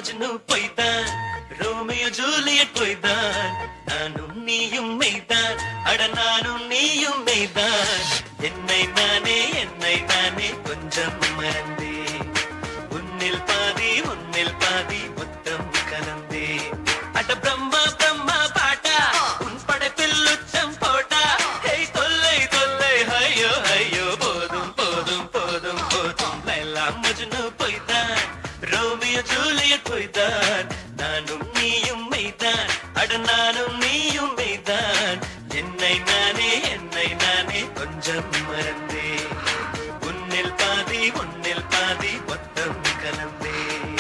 மஜ்னு பொய்தான் Romeo Juliet பொய்தான் நானும் நீயும் மெய்தான் அட நானும் நீயும் மெய்தான் என்னை நானே என்னை நானே கொஞ்சம் மறந்தேன் உன்னில் பாதி உன்னில் பாதி மொத்தம் கலந்தே அட பிரம்மா பிரம்மா பாட்டா உன் படைப்பில் உச்சம் போட்டா ஹே தொல்லை தொல்லை ஐயோ ஐயோ போதும் போதும் போதும் போதும் லைலா மஜ்னு பொய்தான் ரோமியோ ஜூலியட் பொய்தான் நானும் நீயும் மெய்தான் அட நானும் நீயும் மெய்தான் என்னை நானே என்னை நானே கொஞ்சம் மறந்தேன் உன்னில் பாதி உன்னில் பாதி மொத்தம் கலந்தேன்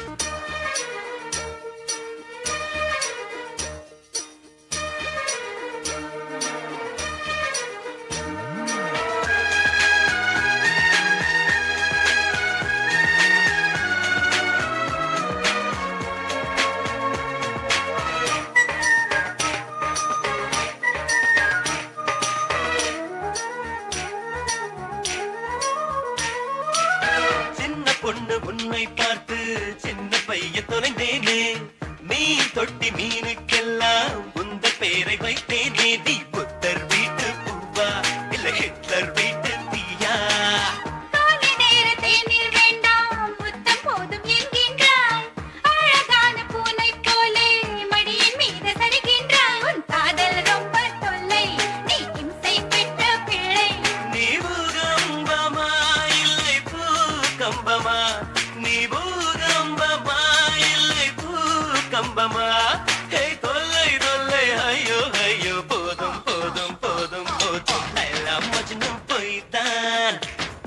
சின்ன பொண்ணு உன்னை பார்த்து சின்ன பையன் தொலைந்தேனே மீன் தொட்டி மீனுக்கெல்லாம் உந்த பேரை வைத்தேனே நீ புத்தர் வீட்டு பூவா இல்ல ஹிட்லர் வீட்டு தீயா காலை நேர தேநீர் வேண்டாம் முத்தம் போதும் என்கின்றாய் அழகான பூனை போலே மடியின் மீது சரிகின்றாய் உன் காதல் ரொம்ப தொல்லை நீ இம்சை பெற்ற பிள்ளை நீ பூகம்பமா இல்லை பூகம்பமா நீ பூகம்பமா இல்லை பூகம்பமா ஹே தொல்லை தொல்லை ஐயோ ஐயோ போதும் போதும் போதும் போதும் எல்லாம் மஜ்னு போய்தான்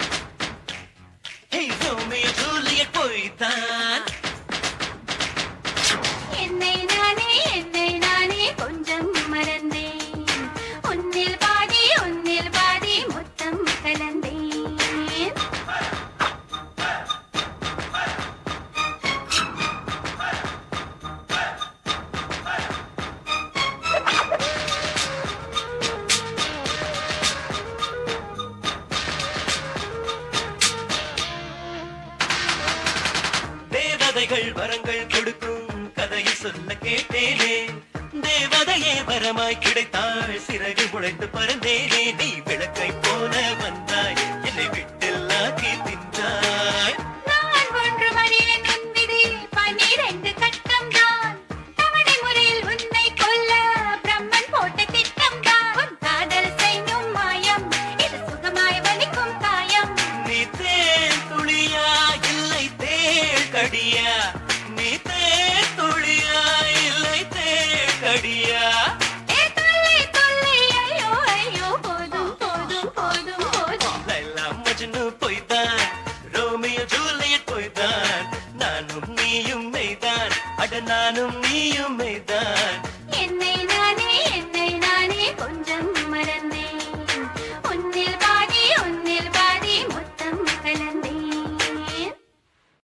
ஹே ரோமியோ ஜூலியட் போய்தான் என்னை நானே என்னை நானே கொஞ்சம் மறந்தேன் உன்னில் பாதி உன்னில் பாதி மொத்தம் கலந்தேன் தேவதைகள் வரங்கள் கொடுக்கும் கதையை சொல்ல கேட்டேனே தேவதையே வரமாய் கிடைத்தாள் சிறகு முளைத்து பறந்தேனே நீ விளக்கை போல வந்தாய் என்னை விட்டில்லாக்கி தின்றாய் நான் ஒன்று மறியேன் உன் விதி பன்னிரண்டு கட்டம்தான் தவணை முறையில் உன்னை கொல்ல பிரம்மன் போட்ட திட்டம்தான் உன் காதல் செய்யும் மாயம் இது சுகமாய் வலிக்கும் காயம் நீ தேன் துளியா இல்லை தேள் கடியா நீ தேன்